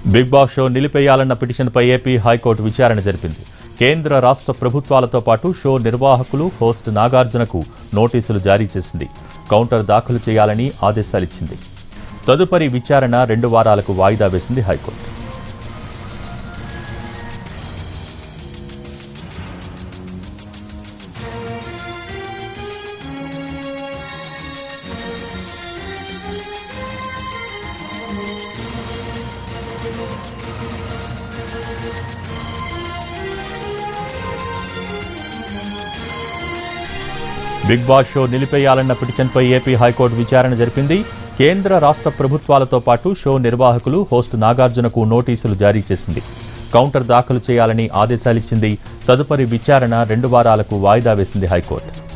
big Boss show నిలిపేయాలన్న పిటిషన్పై AP high court విచారణ జరిపింది కేంద్ర రాష్ట్ర ప్రభుత్వాలతో పాటు షో నిర్వాహకులు హోస్ట్ నాగార్జునకు నోటీసులు జారీ చేసింది కౌంటర్ దాఖలు చేయాలని ఆదేశాలిచ్చింది తదుపరి విచారణ రెండు వారాలకు వాయిదా వేసింది హైకోర్టు బిగ్ బాస్ షో నిలిపేయాలన్న పిటిషన్పై ఏపీ హైకోర్టు విచారణ జరిపింది కేంద్ర రాష్ట్ర ప్రభుత్వాలతో పాటు షో నిర్వాహకులు హోస్ట్ నాగార్జునకు నోటీసులు జారీ చేసింది కౌంటర్ దాఖలు చేయాలని ఆదేశాలిచ్చింది తదుపరి విచారణ రెండు వారాలకు వాయిదా వేసింది హైకోర్టు